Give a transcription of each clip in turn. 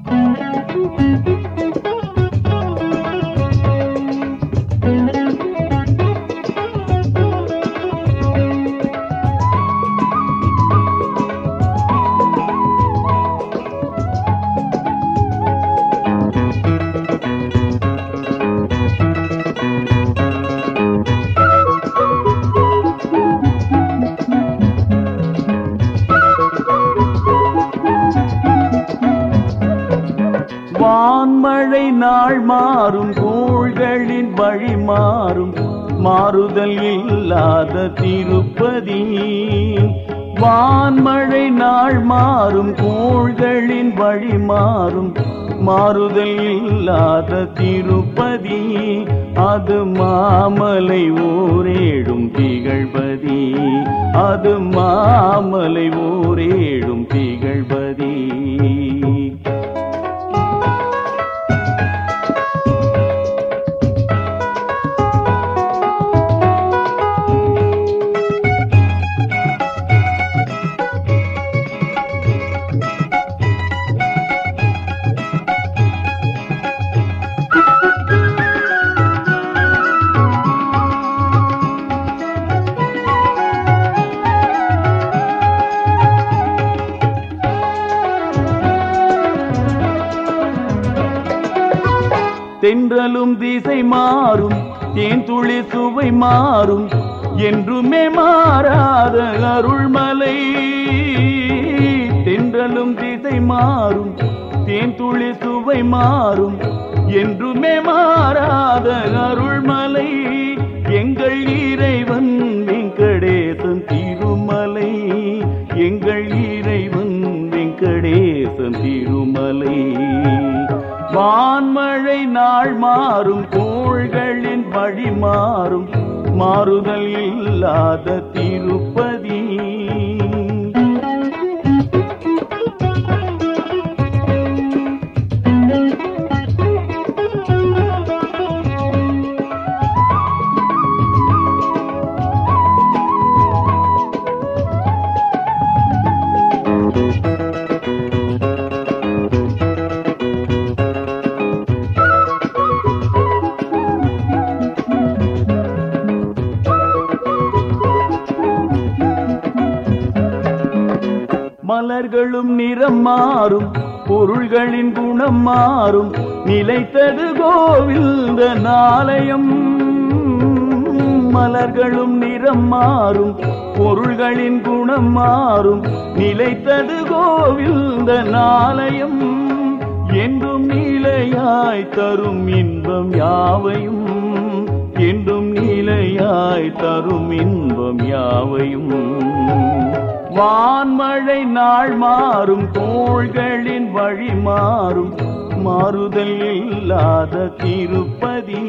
வான்மழை நாள் மாறும் கோள்களின் வழி மாறும் மாறுதல் இல்லாத திருப்பதி வான்மழை நாள் மாறும் கோள்களின் வழி மாறும் மாறுதல் இல்லாத திருப்பதி அது மாமலை ஓரேடும் திகழ்பதி அது மாமலை ஓரேடும் திகழ்பதி தென்றலும் திசை மாறும் தேன்துளி சுவை மாறும் என்றுமே மாறாத அருள்மலை தென்றலும் திசை மாறும் தேன்துளி சுவை மாறும் என்றுமே மாறாத அருள்மலை எங்கள் இறைவன் வெங்கடேசன் திருமலை எங்கள் இறைவன் வெங்கடேசன் திருமலை வான்மழை நாள் மாறும் கோள்களின் வழி மாறும் மாறுதல் இல்லாத திருப்பதி மலர்களும் நிறம் மாறும் பொருள்களின் குணம் மாறும் நிலைத்தது கோவிந்த நாளையம் மலர்களும் நிறம் மாறும் பொருள்களின் குணம் மாறும் நிலைத்தது கோவிந்த நாளையம் என்றும் நிலையாய் தரும் இன்பம் யாவையும் என்றும் நிலையாய் தரும் இன்பம் யாவையும் வான்மழை நாள் மாறும் கோள்களின் வழி மாறும் மாறுதல் இல்லாத திருப்பதி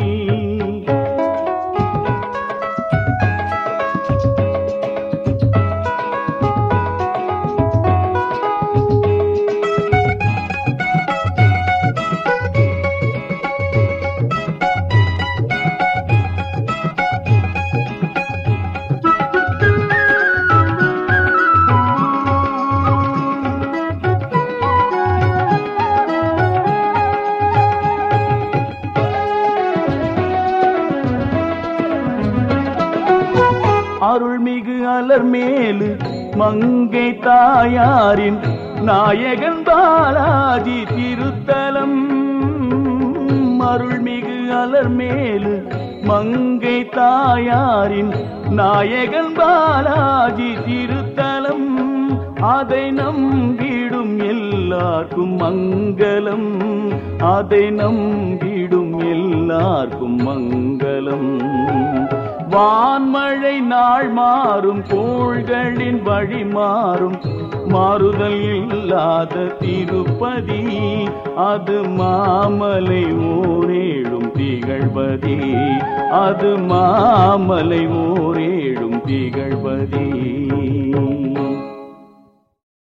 அருள்மிகு அலர் மேலு மங்கை தாயாரின் நாயகன் பாலாஜி திருத்தலம் அருள்மிகு அலர் மேலு மங்கை தாயாரின் நாயகன் பாலாஜி திருத்தலம் அதை நம்பிடும் எல்லாருக்கும் மங்களம் அதை நம்பிடும் எல்லாருக்கும் மங்களம் வான்மழை நாள் மாறும் கோள்களின் வழி மாறும் மாறுதல் இல்லாத திருப்பதி அது மாமலை ஓரேழும் திகழ்பதி அது மாமலை ஓரேழும் திகழ்பதி